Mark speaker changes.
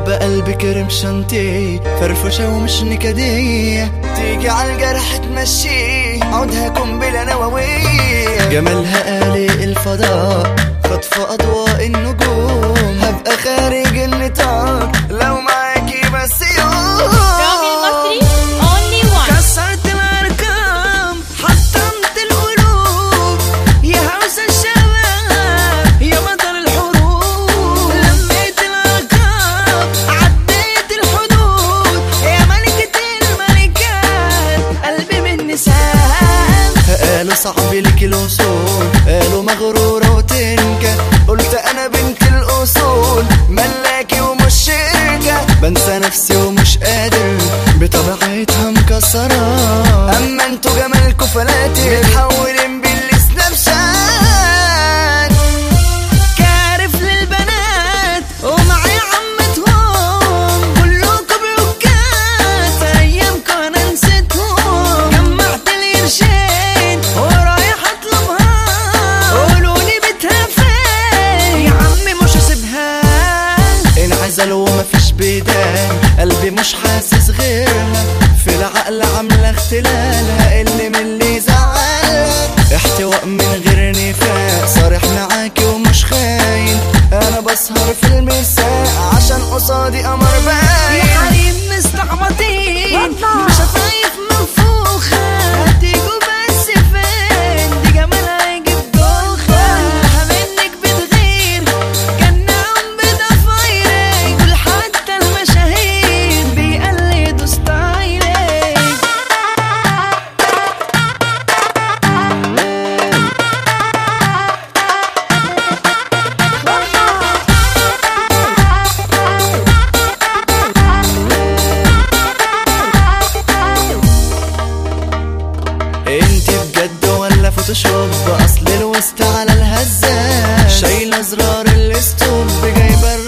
Speaker 1: حب قلبي كرم شنطي فرفشة ومش نكدية تيجي على الجرح تمشيه عودها قنبلة نووية جمالها قالي الفضاء خطف أضواء النجوم هبقى خارج النطاق لو معاكي بس يوم
Speaker 2: رامي المصري only one
Speaker 1: كسرت الارقام حطمت القلوب يا هوس الشباب يا مطر الحروب لميت الارقام عديت الحدود يا ملكة الملكات قلبي من نسام قالوا صعب لك الوصول قالوا مغرورة وتنكة قلت انا بنت الاصول ملاكي ومش شركة بنسى نفسي ومش قادر بطبيعتها مكسرة اما انتوا جمالكوا فلاتي متحولين بالسناب شات كارف للبنات ومعي عمتهم كلكم بلوكات ايامكم انا نسيتهم جمعت القرشين ورايح اطلبها قولولي بيتها فين يا عمي مش هسيبها انعزل ومفيش بدال قلبي مش حاسس غيرها في العقل عاملة اختلالها اللي من اللي زعلها احتواء من غير نفاق صارح معاكي ومش خاين انا بسهر في المساء عشان قصادي قمر باين يا حريم مستعبطين مش شفايف منفوخة هتيجوا بس فين دي جمالها يجيب دوخة منك بتغير كانهم بضفايرك دول حتى المشاهير بيقلدوا ستايلك انت بجد ولا فوتوشوب اصل الوسط على الهزة شايلة زرار الستوب جايبة